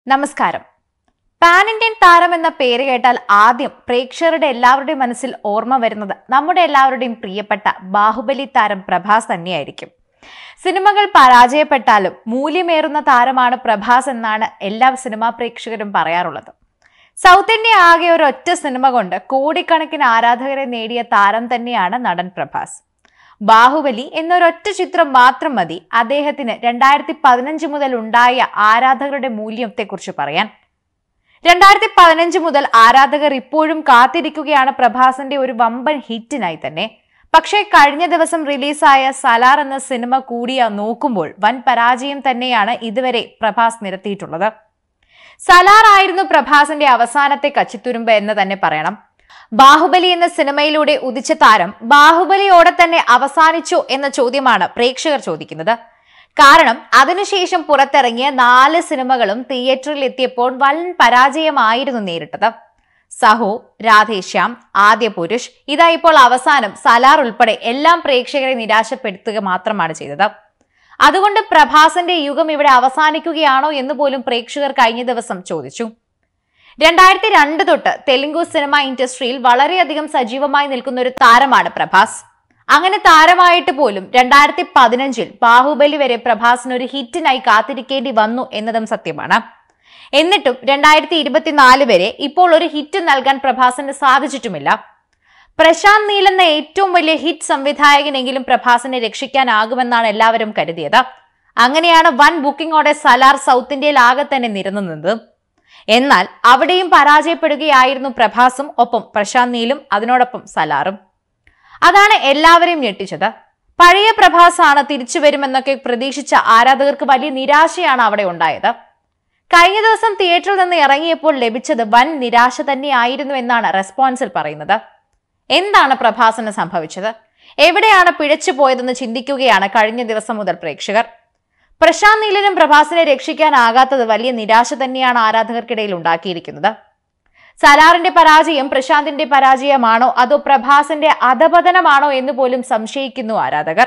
നമസ്കാരം pan Indian താരം എന്ന പേര് കേട്ടാൽ ആദ്യം പ്രേക്ഷകരുടെ എല്ലാവരുടെയും മനസ്സിൽ ഓർമ്മ വരുന്നത് നമ്മുടെ എല്ലാവരുടെയും പ്രിയപ്പെട്ട ബാഹുബലി താരം പ്രഭാസ് തന്നെയായിരിക്കും സിനിമകൾ പരാജയപ്പെട്ടാലും മൂല്യമേറുന്ന താരമാണ് പ്രഭാസ് എന്നാണ് എല്ലാ സിനിമാ പ്രേക്ഷകരും പറയാറുള്ളത് സൗത്ത് ഇന്ത്യ ആകെ ഒരു ഒറ്റ സിനിമ കൊണ്ട് കോടിക്കണക്കിന് ആരാധകരെ നേടിയ താരം തന്നെയാണ് നടൻ പ്രഭാസ് ബാഹുബലി എന്നൊരൊറ്റ ചിത്രം മാത്രം മതി അദ്ദേഹത്തിന് രണ്ടായിരത്തി പതിനഞ്ച് മുതൽ ഉണ്ടായ ആരാധകരുടെ മൂല്യത്തെക്കുറിച്ച് പറയാൻ രണ്ടായിരത്തി പതിനഞ്ച് മുതൽ ആരാധകർ ഇപ്പോഴും കാത്തിരിക്കുകയാണ് പ്രഭാസിന്റെ ഒരു വമ്പൻ ഹിറ്റിനായി തന്നെ പക്ഷേ കഴിഞ്ഞ ദിവസം റിലീസായ സലാർ എന്ന സിനിമ കൂടിയ നോക്കുമ്പോൾ വൻ പരാജയം തന്നെയാണ് ഇതുവരെ പ്രഭാസ് നിരത്തിയിട്ടുള്ളത് സലാർ ആയിരുന്നു പ്രഭാസിന്റെ അവസാനത്തെ കച്ചിത്തുരുമ്പ് എന്ന് തന്നെ പറയണം ബാഹുബലി എന്ന സിനിമയിലൂടെ ഉദിച്ച താരം ബാഹുബലിയോടെ തന്നെ അവസാനിച്ചു എന്ന ചോദ്യമാണ് പ്രേക്ഷകർ ചോദിക്കുന്നത് കാരണം അതിനുശേഷം പുറത്തിറങ്ങിയ നാല് സിനിമകളും തിയേറ്ററിൽ എത്തിയപ്പോൾ വൻ പരാജയമായിരുന്നു നേരിട്ടത് സഹോ രാധേശ്യാം ആദ്യ പുരുഷ് ഇതാ ഇപ്പോൾ അവസാനം സലാർ ഉൾപ്പെടെ എല്ലാം പ്രേക്ഷകരെ നിരാശപ്പെടുത്തുക മാത്രമാണ് ചെയ്തത് അതുകൊണ്ട് പ്രഭാസന്റെ യുഗം ഇവിടെ അവസാനിക്കുകയാണോ എന്ന് പോലും പ്രേക്ഷകർ കഴിഞ്ഞ ദിവസം ചോദിച്ചു രണ്ടായിരത്തി രണ്ട് തൊട്ട് തെലുങ്കു സിനിമ ഇൻഡസ്ട്രിയിൽ വളരെയധികം സജീവമായി നിൽക്കുന്ന ഒരു താരമാണ് പ്രഭാസ് അങ്ങനെ താരമായിട്ട് പോലും രണ്ടായിരത്തി പതിനഞ്ചിൽ ബാഹുബലി വരെ പ്രഭാസിന് ഒരു ഹിറ്റിനായി കാത്തിരിക്കേണ്ടി വന്നു എന്നതും സത്യമാണ് എന്നിട്ടും രണ്ടായിരത്തി ഇരുപത്തിനാല് വരെ ഇപ്പോൾ ഒരു ഹിറ്റ് നൽകാൻ പ്രഭാസിന് സാധിച്ചിട്ടുമില്ല പ്രശാന്ത് നീൽ എന്ന ഏറ്റവും വലിയ ഹിറ്റ് സംവിധായകനെങ്കിലും പ്രഭാസിനെ രക്ഷിക്കാനാകുമെന്നാണ് എല്ലാവരും കരുതിയത് അങ്ങനെയാണ് വൻ ബുക്കിംഗോടെ സലാർ സൗത്ത് ഇന്ത്യയിൽ ആകെ തന്നെ നിരന്നു നിന്നത് എന്നാൽ അവിടെയും പരാജയപ്പെടുകയായിരുന്നു പ്രഭാസും ഒപ്പം പ്രശാന്ത് നീലും അതിനോടൊപ്പം സലാറും അതാണ് എല്ലാവരെയും ഞെട്ടിച്ചത് പഴയ പ്രഭാസാണ് തിരിച്ചു വരുമെന്നൊക്കെ പ്രതീക്ഷിച്ച ആരാധകർക്ക് വലിയ നിരാശയാണ് അവിടെ ഉണ്ടായത് കഴിഞ്ഞ ദിവസം തിയേറ്ററിൽ നിന്ന് ഇറങ്ങിയപ്പോൾ ലഭിച്ചത് വൻ നിരാശ തന്നെയായിരുന്നു എന്നാണ് റെസ്പോൺസിൽ പറയുന്നത് എന്താണ് പ്രഭാസിന് സംഭവിച്ചത് എവിടെയാണ് പിഴച്ചു പോയതെന്ന് ചിന്തിക്കുകയാണ് കഴിഞ്ഞ ദിവസം മുതൽ പ്രേക്ഷകർ പ്രശാന്ത് നീലനും പ്രഭാസിനെ രക്ഷിക്കാനാകാത്തത് വലിയ നിരാശ തന്നെയാണ് ആരാധകർക്കിടയിൽ ഉണ്ടാക്കിയിരിക്കുന്നത് സലാറിന്റെ പരാജയം പ്രശാന്തിന്റെ പരാജയമാണോ അതോ പ്രഭാസിന്റെ അധപതനമാണോ എന്ന് പോലും സംശയിക്കുന്നു ആരാധകർ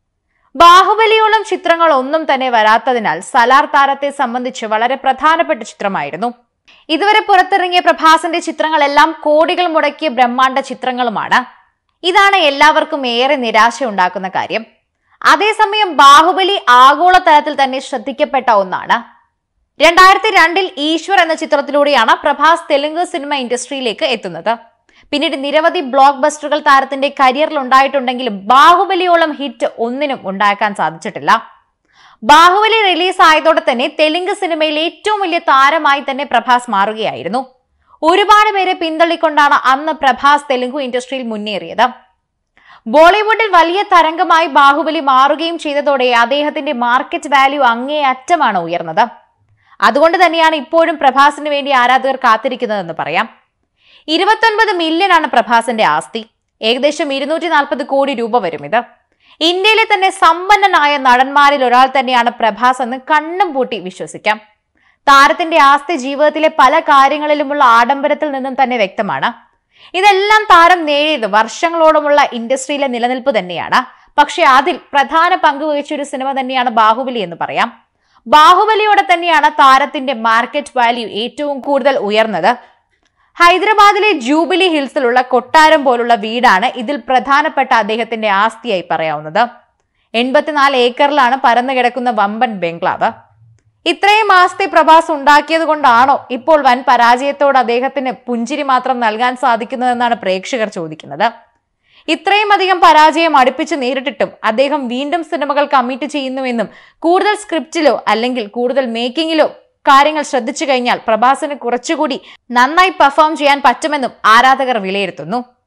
ബാഹുബലിയോളം ചിത്രങ്ങൾ ഒന്നും തന്നെ വരാത്തതിനാൽ സലാർ താരത്തെ സംബന്ധിച്ച് വളരെ പ്രധാനപ്പെട്ട ചിത്രമായിരുന്നു ഇതുവരെ പുറത്തിറങ്ങിയ പ്രഭാസിന്റെ ചിത്രങ്ങളെല്ലാം കോടികൾ മുടക്കിയ ബ്രഹ്മാണ്ഡ ചിത്രങ്ങളുമാണ് ഇതാണ് എല്ലാവർക്കും ഏറെ നിരാശ ഉണ്ടാക്കുന്ന കാര്യം അതേസമയം ബാഹുബലി ആഗോള തലത്തിൽ തന്നെ ശ്രദ്ധിക്കപ്പെട്ട ഒന്നാണ് രണ്ടായിരത്തി രണ്ടിൽ ഈശ്വർ എന്ന ചിത്രത്തിലൂടെയാണ് പ്രഭാസ് തെലുങ്ക് സിനിമ ഇൻഡസ്ട്രിയിലേക്ക് എത്തുന്നത് പിന്നീട് നിരവധി ബ്ലോക്ക് ബസ്റ്ററുകൾ താരത്തിന്റെ കരിയറിൽ ഉണ്ടായിട്ടുണ്ടെങ്കിലും ബാഹുബലിയോളം ഹിറ്റ് ഒന്നിനും ഉണ്ടാക്കാൻ സാധിച്ചിട്ടില്ല ബാഹുബലി റിലീസ് ആയതോടെ തന്നെ തെലുങ്ക് സിനിമയിൽ ഏറ്റവും വലിയ താരമായി തന്നെ പ്രഭാസ് മാറുകയായിരുന്നു ഒരുപാട് പേരെ പിന്തള്ളിക്കൊണ്ടാണ് അന്ന് പ്രഭാസ് തെലുങ്ക് ഇൻഡസ്ട്രിയിൽ മുന്നേറിയത് ബോളിവുഡിൽ വലിയ തരംഗമായി ബാഹുബലി മാറുകയും ചെയ്തതോടെ അദ്ദേഹത്തിന്റെ മാർക്കറ്റ് വാല്യൂ അങ്ങേയറ്റമാണ് ഉയർന്നത് അതുകൊണ്ട് തന്നെയാണ് ഇപ്പോഴും പ്രഭാസിന് വേണ്ടി ആരാധകർ കാത്തിരിക്കുന്നതെന്ന് പറയാം ഇരുപത്തൊൻപത് മില്യൺ ആണ് പ്രഭാസിന്റെ ആസ്തി ഏകദേശം ഇരുന്നൂറ്റി നാൽപ്പത് കോടി രൂപ വരും ഇത് ഇന്ത്യയിലെ തന്നെ സമ്പന്നനായ നടന്മാരിൽ ഒരാൾ തന്നെയാണ് പ്രഭാസ് എന്ന് കണ്ണും പൂട്ടി വിശ്വസിക്കാം താരത്തിന്റെ ആസ്തി ജീവിതത്തിലെ പല കാര്യങ്ങളിലുമുള്ള ആഡംബരത്തിൽ നിന്നും തന്നെ വ്യക്തമാണ് ഇതെല്ലാം താരം നേടിയത് വർഷങ്ങളോളമുള്ള ഇൻഡസ്ട്രിയിലെ നിലനിൽപ്പ് തന്നെയാണ് പക്ഷെ അതിൽ പ്രധാന പങ്ക് വഹിച്ച ഒരു സിനിമ തന്നെയാണ് ബാഹുബലി എന്ന് പറയാം ബാഹുബലിയോടെ തന്നെയാണ് താരത്തിന്റെ മാർക്കറ്റ് വാല്യൂ ഏറ്റവും കൂടുതൽ ഉയർന്നത് ഹൈദരാബാദിലെ ജൂബിലി ഹിൽസിലുള്ള കൊട്ടാരം പോലുള്ള വീടാണ് ഇതിൽ പ്രധാനപ്പെട്ട അദ്ദേഹത്തിന്റെ ആസ്തിയായി പറയാവുന്നത് എൺപത്തിനാല് ഏക്കറിലാണ് പരന്നു കിടക്കുന്ന വമ്പൻ ബംഗ്ലാവ് ഇത്രയും ആസ്തി പ്രഭാസ് ഉണ്ടാക്കിയത് കൊണ്ടാണോ ഇപ്പോൾ വൻ പരാജയത്തോട് അദ്ദേഹത്തിന് പുഞ്ചിരി മാത്രം നൽകാൻ സാധിക്കുന്നതെന്നാണ് പ്രേക്ഷകർ ചോദിക്കുന്നത് ഇത്രയും അധികം പരാജയം അടുപ്പിച്ച് നേരിട്ടിട്ടും അദ്ദേഹം വീണ്ടും സിനിമകൾ കമ്മിറ്റ് ചെയ്യുന്നുവെന്നും കൂടുതൽ സ്ക്രിപ്റ്റിലോ അല്ലെങ്കിൽ കൂടുതൽ മേക്കിങ്ങിലോ കാര്യങ്ങൾ ശ്രദ്ധിച്ചു കഴിഞ്ഞാൽ പ്രഭാസിന് കുറച്ചുകൂടി നന്നായി പെർഫോം ചെയ്യാൻ പറ്റുമെന്നും ആരാധകർ വിലയിരുത്തുന്നു